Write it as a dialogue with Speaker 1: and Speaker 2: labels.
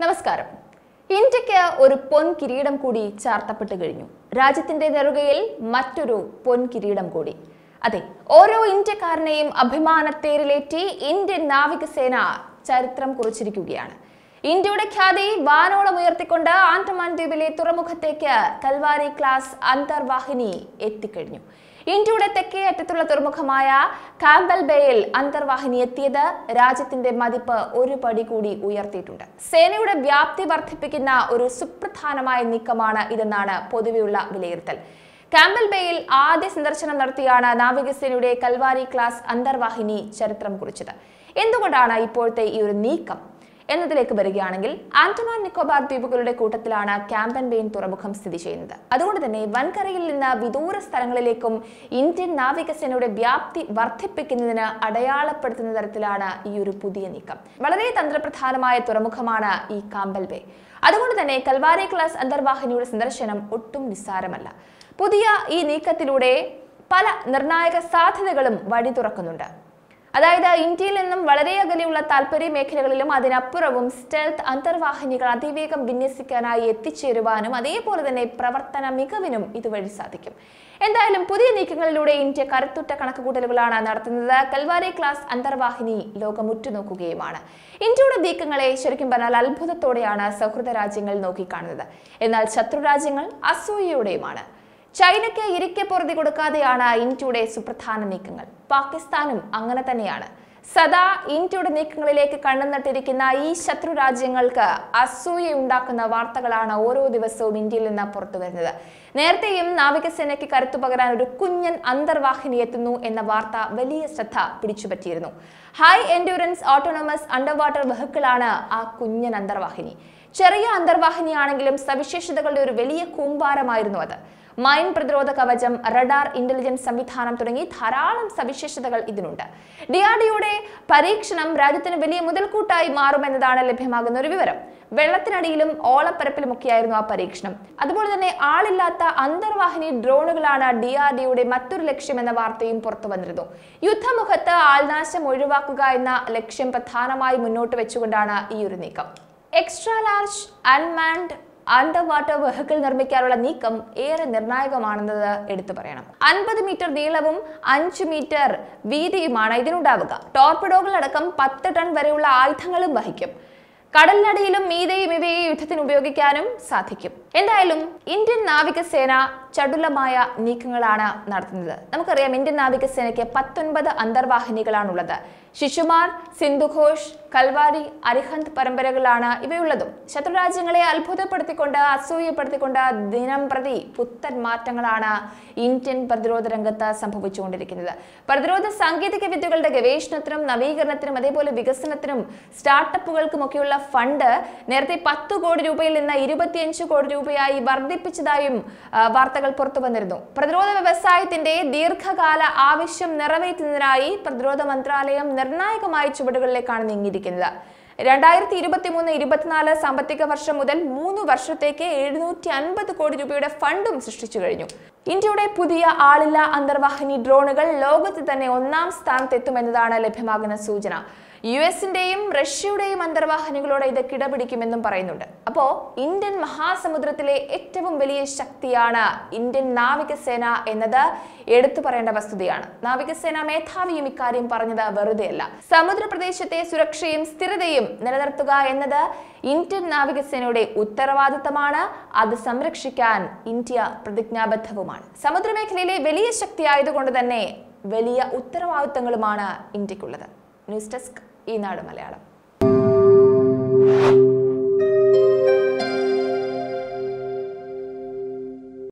Speaker 1: നമസ്കാരം ഇന്ത്യക്ക് ഒരു പൊൻ കിരീടം കൂടി ചാർത്തപ്പെട്ട് കഴിഞ്ഞു രാജ്യത്തിന്റെ നെറുകയിൽ മറ്റൊരു പൊൻ കിരീടം കൂടി അതെ ഓരോ ഇന്ത്യക്കാരനെയും അഭിമാനത്തേരിലേറ്റി ഇന്ത്യൻ നാവികസേന ചരിത്രം കുറിച്ചിരിക്കുകയാണ് ഇന്ത്യയുടെ ഖ്യാതി വാനോളം ഉയർത്തിക്കൊണ്ട് ആൻഡമാൻ ദ്വീപിലെ തുറമുഖത്തേക്ക് കൽവാരി ക്ലാസ് അന്തർവാഹിനി എത്തിക്കഴിഞ്ഞു ഇന്ത്യയുടെ തെക്കേ അറ്റത്തുള്ള തുറമുഖമായ കാമ്പൽ ബേയിൽ അന്തർവാഹിനി എത്തിയത് രാജ്യത്തിന്റെ മതിപ്പ് ഒരു പടി കൂടി ഉയർത്തിയിട്ടുണ്ട് സേനയുടെ വ്യാപ്തി വർദ്ധിപ്പിക്കുന്ന ഒരു സുപ്രധാനമായ നീക്കമാണ് ഇതെന്നാണ് പൊതുവെയുള്ള വിലയിരുത്തൽ കാമ്പൽ ബേയിൽ ആദ്യ സന്ദർശനം നടത്തിയാണ് നാവികസേനയുടെ കൽവാരി ക്ലാസ് അന്തർവാഹിനി ചരിത്രം കുറിച്ചത് എന്തുകൊണ്ടാണ് ഇപ്പോഴത്തെ ഈ ഒരു നീക്കം എന്നതിലേക്ക് വരികയാണെങ്കിൽ ആൻഡമാൻ നിക്കോബാർ ദ്വീപുകളുടെ കൂട്ടത്തിലാണ് ക്യാമ്പൻ ബെയിൻ തുറമുഖം സ്ഥിതി ചെയ്യുന്നത് അതുകൊണ്ട് തന്നെ വൻകരയിൽ നിന്ന് വിദൂര സ്ഥലങ്ങളിലേക്കും ഇന്ത്യൻ നാവികസേനയുടെ വ്യാപ്തി വർദ്ധിപ്പിക്കുന്നതിന് അടയാളപ്പെടുത്തുന്ന തരത്തിലാണ് ഈ ഒരു പുതിയ നീക്കം വളരെ തന്ത്രപ്രധാനമായ തുറമുഖമാണ് ഈ കാമ്പൽ ബേ അതുകൊണ്ട് തന്നെ കൽവാരി ക്ലാസ് അന്തർവാഹിനിയുടെ സന്ദർശനം ഒട്ടും നിസ്സാരമല്ല പുതിയ ഈ നീക്കത്തിലൂടെ പല നിർണായക സാധ്യതകളും വഴി തുറക്കുന്നുണ്ട് അതായത് ഇന്ത്യയിൽ നിന്നും വളരെ അകലെയുള്ള താല്പര്യ മേഖലകളിലും അതിനപ്പുറവും സ്റ്റെൽത്ത് അന്തർവാഹിനികൾ അതിവേഗം വിന്യസിക്കാനായി എത്തിച്ചേരുവാനും അതേപോലെ തന്നെ പ്രവർത്തന മികവിനും ഇതുവഴി സാധിക്കും എന്തായാലും പുതിയ നീക്കങ്ങളിലൂടെ ഇന്ത്യ കരുത്തുറ്റ കണക്കുകൂട്ടലുകളാണ് നടത്തുന്നത് കൽവാരി ക്ലാസ് അന്തർവാഹിനി ലോകം ഉറ്റുനോക്കുകയുമാണ് ഇന്ത്യയുടെ നീക്കങ്ങളെ ശരിക്കും പറഞ്ഞാൽ അത്ഭുതത്തോടെയാണ് സൗഹൃദ രാജ്യങ്ങൾ നോക്കിക്കാണുന്നത് എന്നാൽ ശത്രു രാജ്യങ്ങൾ അസൂയയോടെയുമാണ് ചൈനയ്ക്ക് ഇരിക്കെ പൊറുതി കൊടുക്കാതെയാണ് ഇന്ത്യയുടെ സുപ്രധാന നീക്കങ്ങൾ പാകിസ്ഥാനും അങ്ങനെ തന്നെയാണ് സദാ ഇന്ത്യയുടെ നീക്കങ്ങളിലേക്ക് കണ്ണുനട്ടിരിക്കുന്ന ഈ ശത്രു രാജ്യങ്ങൾക്ക് അസൂയയുണ്ടാക്കുന്ന വാർത്തകളാണ് ഓരോ ദിവസവും ഇന്ത്യയിൽ നിന്ന് പുറത്തു വരുന്നത് നേരത്തെയും നാവികസേനയ്ക്ക് കരുത്തു പകരാൻ ഒരു കുഞ്ഞൻ അന്തർവാഹിനി എത്തുന്നു എന്ന വാർത്ത വലിയ ശ്രദ്ധ പിടിച്ചുപറ്റിയിരുന്നു high endurance autonomous under water വെഹിക്കിളാണ് ആ കുഞ്ഞൻ അന്തർവാഹിനി ചെറിയ അന്തർവാഹിനിയാണെങ്കിലും സവിശേഷതകളുടെ ഒരു വലിയ കൂമ്പാരമായിരുന്നു അത് മൈൻ പ്രതിരോധ കവചം റഡാർ ഇന്റലിജൻസ് സംവിധാനം തുടങ്ങി ധാരാളം സവിശേഷതകൾ ഇതിനുണ്ട് ഡിആർഡിയുടെ പരീക്ഷണം രാജ്യത്തിന് വലിയ മുതൽക്കൂട്ടായി മാറുമെന്നതാണ് ലഭ്യമാകുന്ന ഒരു വിവരം വെള്ളത്തിനടിയിലും ഓളപ്പരപ്പിലുമൊക്കെയായിരുന്നു ആ പരീക്ഷണം അതുപോലെ തന്നെ ആളില്ലാത്ത അന്തർവാഹിനി ഡ്രോണുകളാണ് ഡിആർഡിയുടെ മറ്റൊരു ലക്ഷ്യമെന്ന വാർത്തയും പുറത്തു വന്നിരുന്നു യുദ്ധമുഖത്ത് ആൾനാശം ഒഴിവാക്കുക എന്ന ലക്ഷ്യം പ്രധാനമായി മുന്നോട്ട് വെച്ചുകൊണ്ടാണ് ഈ ഒരു നീക്കം extra large unmanned under water vehicle നിർമ്മിക്കാനുള്ള നീക്കം ഏറെ നിർണായകമാണെന്നത് എടുത്തു പറയണം അൻപത് മീറ്റർ നീളവും അഞ്ച് മീറ്റർ വീതിയുമാണ് ഇതിനുണ്ടാവുക ടോർപിഡോകൾ അടക്കം പത്ത് ടൺ വരെയുള്ള ആയുധങ്ങളും വഹിക്കും കടലിനടിയിലും മീതെയും ഇവയെ യുദ്ധത്തിന് ഉപയോഗിക്കാനും സാധിക്കും എന്തായാലും ഇന്ത്യൻ നാവികസേന ചടുലമായ നീക്കങ്ങളാണ് നടത്തുന്നത് നമുക്കറിയാം ഇന്ത്യൻ നാവികസേനയ്ക്ക് പത്തൊൻപത് അന്തർവാഹിനികളാണുള്ളത് ശിശുമാർ സിന്ധുഘോഷ് കൽവാരി അരിഹന്ത് പരമ്പരകളാണ് ഇവയുള്ളതും ശത്രുരാജ്യങ്ങളെ അത്ഭുതപ്പെടുത്തിക്കൊണ്ട് അസൂയപ്പെടുത്തിക്കൊണ്ട് ദിനം പ്രതി പുത്തൻ മാറ്റങ്ങളാണ് ഇന്ത്യൻ പ്രതിരോധ രംഗത്ത് സംഭവിച്ചുകൊണ്ടിരിക്കുന്നത് പ്രതിരോധ സാങ്കേതിക വിദ്യകളുടെ ഗവേഷണത്തിനും നവീകരണത്തിനും അതേപോലെ വികസനത്തിനും സ്റ്റാർട്ടപ്പുകൾക്കുമൊക്കെയുള്ള ഫണ്ട് നേരത്തെ പത്ത് കോടി രൂപയിൽ നിന്ന് ഇരുപത്തിയഞ്ച് കോടി രൂപയായി വർദ്ധിപ്പിച്ചതായും ആ, വാർത്തകൾ പുറത്തു വന്നിരുന്നു പ്രതിരോധ വ്യവസായത്തിന്റെ ദീർഘകാല ആവശ്യം നിറവേറ്റുന്നതിനായി പ്രതിരോധ മന്ത്രാലയം നിർണായകമായ ചുവടുകളിലേക്കാണ് നീങ്ങിയിരിക്കുന്നത് രണ്ടായിരത്തി ഇരുപത്തി മൂന്ന് ഇരുപത്തിനാല് സാമ്പത്തിക വർഷം മുതൽ മൂന്ന് വർഷത്തേക്ക് എഴുന്നൂറ്റി അൻപത് കോടി രൂപയുടെ ഫണ്ടും സൃഷ്ടിച്ചു കഴിഞ്ഞു ഇന്ത്യയുടെ പുതിയ ആളില്ല അന്തർവാഹിനി ഡ്രോണുകൾ ലോകത്ത് തന്നെ ഒന്നാം സ്ഥാനത്തെത്തുമെന്നതാണ് ലഭ്യമാകുന്ന സൂചന യു എസിന്റെയും റഷ്യയുടെയും അന്തർവാഹിനികളോട് ഇത് കിടപിടിക്കുമെന്നും പറയുന്നുണ്ട് അപ്പോ ഇന്ത്യൻ മഹാസമുദ്രത്തിലെ ഏറ്റവും വലിയ ശക്തിയാണ് ഇന്ത്യൻ നാവികസേന എന്നത് എടുത്തു പറയേണ്ട വസ്തുതയാണ് നാവികസേന മേധാവിയും ഇക്കാര്യം പറഞ്ഞത് വെറുതെയല്ല സമുദ്രപ്രദേശത്തെ സുരക്ഷയും സ്ഥിരതയും നിലനിർത്തുക എന്നത് ഇന്ത്യൻ നാവികസേനയുടെ ഉത്തരവാദിത്തമാണ് അത് സംരക്ഷിക്കാൻ ഇന്ത്യ പ്രതിജ്ഞാബദ്ധവുമാണ് സമുദ്രമേഖലയിലെ വലിയ ശക്തി ആയതുകൊണ്ട് തന്നെ വലിയ ഉത്തരവാദിത്തങ്ങളുമാണ് ഇന്ത്യക്കുള്ളത് ന്യൂസ് ഡെസ്ക് ഈ നാട് മലയാളം